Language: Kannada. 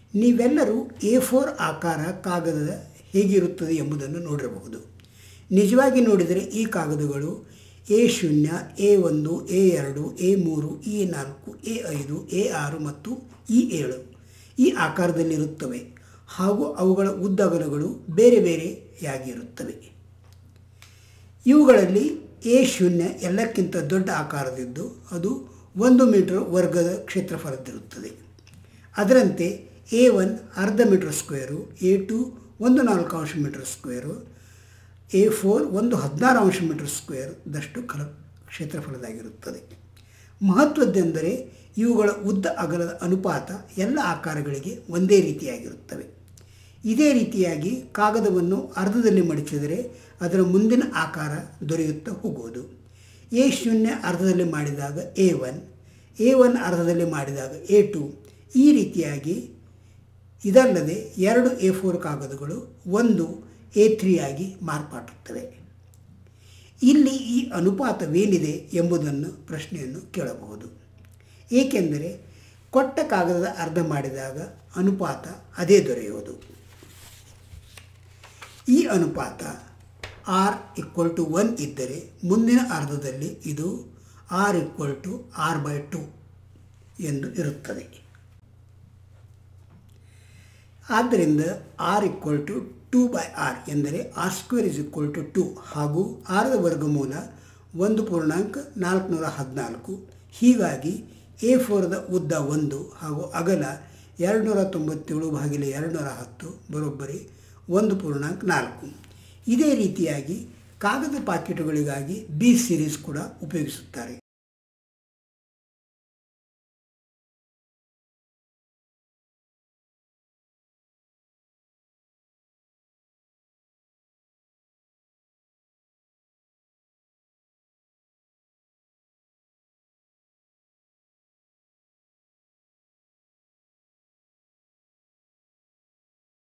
ನೀವೆಲ್ಲರೂ ಎ ಫೋರ್ ಆಕಾರ ಕಾಗದ ಹೇಗಿರುತ್ತದೆ ಎಂಬುದನ್ನು ನೋಡಿರಬಹುದು ನಿಜವಾಗಿ ನೋಡಿದರೆ ಈ ಕಾಗದಗಳು ಎ ಶೂನ್ಯ ಎ ಒಂದು ಎ ಎರಡು ಎ ಮೂರು ಎ ನಾಲ್ಕು ಎ ಐದು ಎ ಆರು ಮತ್ತು ಇ ಏಳು ಈ ಆಕಾರದಲ್ಲಿರುತ್ತವೆ ಹಾಗೂ ಅವುಗಳ ಉದ್ದಗಲಗಳು ಬೇರೆ ಬೇರೆಯಾಗಿರುತ್ತವೆ ಇವುಗಳಲ್ಲಿ ಎ ಶೂನ್ಯ ಎಲ್ಲಕ್ಕಿಂತ ದೊಡ್ಡ ಆಕಾರದಿದ್ದು ಅದು ಒಂದು ಮೀಟರ್ ವರ್ಗದ ಕ್ಷೇತ್ರಫಲದಿರುತ್ತದೆ ಅದರಂತೆ ಎ ಒನ್ ಅರ್ಧ ಮೀಟರ್ ಸ್ಕ್ವೇರು ಎ ಟು ಒಂದು ನಾಲ್ಕು ಅಂಶ ಮೀಟರ್ ಸ್ಕ್ವೇರು ಎ ಫೋರ್ ಒಂದು ಹದಿನಾರು ಅಂಶ ಮೀಟರ್ ಸ್ಕ್ವೇರ್ದಷ್ಟು ಕಲ ಕ್ಷೇತ್ರಫಲದಾಗಿರುತ್ತದೆ ಮಹತ್ವದ್ದೆಂದರೆ ಇವುಗಳ ಉದ್ದ ಅಗಲದ ಅನುಪಾತ ಎಲ್ಲ ಆಕಾರಗಳಿಗೆ ಒಂದೇ ರೀತಿಯಾಗಿರುತ್ತವೆ ಇದೇ ರೀತಿಯಾಗಿ ಕಾಗದವನ್ನು ಅರ್ಧದಲ್ಲಿ ಮಡಿಚಿದರೆ ಅದರ ಮುಂದಿನ ಆಕಾರ ದೊರೆಯುತ್ತಾ ಹೋಗುವುದು ಎ ಶೂನ್ಯ ಅರ್ಧದಲ್ಲಿ ಮಾಡಿದಾಗ ಎ ಒನ್ ಎ ಒನ್ ಅರ್ಧದಲ್ಲಿ ಮಾಡಿದಾಗ ಎ ಟು ಈ ರೀತಿಯಾಗಿ ಇದಲ್ಲದೆ ಎರಡು ಎ ಫೋರ್ ಕಾಗದಗಳು ಒಂದು ಎ ತ್ರೀ ಆಗಿ ಮಾರ್ಪಾಟುತ್ತವೆ ಇಲ್ಲಿ ಈ ಅನುಪಾತವೇನಿದೆ ಎಂಬುದನ್ನು ಪ್ರಶ್ನೆಯನ್ನು ಕೇಳಬಹುದು ಏಕೆಂದರೆ ಕೊಟ್ಟ ಕಾಗದದ ಅರ್ಧ ಮಾಡಿದಾಗ ಅನುಪಾತ ಅದೇ ದೊರೆಯುವುದು ಈ ಅನುಪಾತ ಆರ್ ಈಕ್ವಲ್ ಟು ಒನ್ ಇದ್ದರೆ ಮುಂದಿನ ಅರ್ಧದಲ್ಲಿ ಇದು R equal to R by two ಎಂದು ಇರುತ್ತದೆ ಆದ್ದರಿಂದ R equal to two by R ಎಂದರೆ R square is equal to two ಹಾಗೂ ಆರದ ವರ್ಗಮೂಲ ಒಂದು ಪೂರ್ಣಾಂಕ ನಾಲ್ಕುನೂರ ಹದಿನಾಲ್ಕು ಹೀಗಾಗಿ ಎ ಫೋರ್ದ ಉದ್ದ ಒಂದು ಹಾಗೂ ಅಗಲ ಎರಡುನೂರ ತೊಂಬತ್ತೇಳು ಭಾಗಿಲೆ ಎರಡುನೂರ ಹತ್ತು ಬರೋಬ್ಬರಿ ಒಂದು ಪೂರ್ಣಾಂಕ ನಾಲ್ಕು ಇದೇ ರೀತಿಯಾಗಿ ಕಾಗದ ಪಾಕೆಟುಗಳಿಗಾಗಿ ಬಿ ಸಿರೀಸ್ ಕೂಡ ಉಪಯೋಗಿಸುತ್ತಾರೆ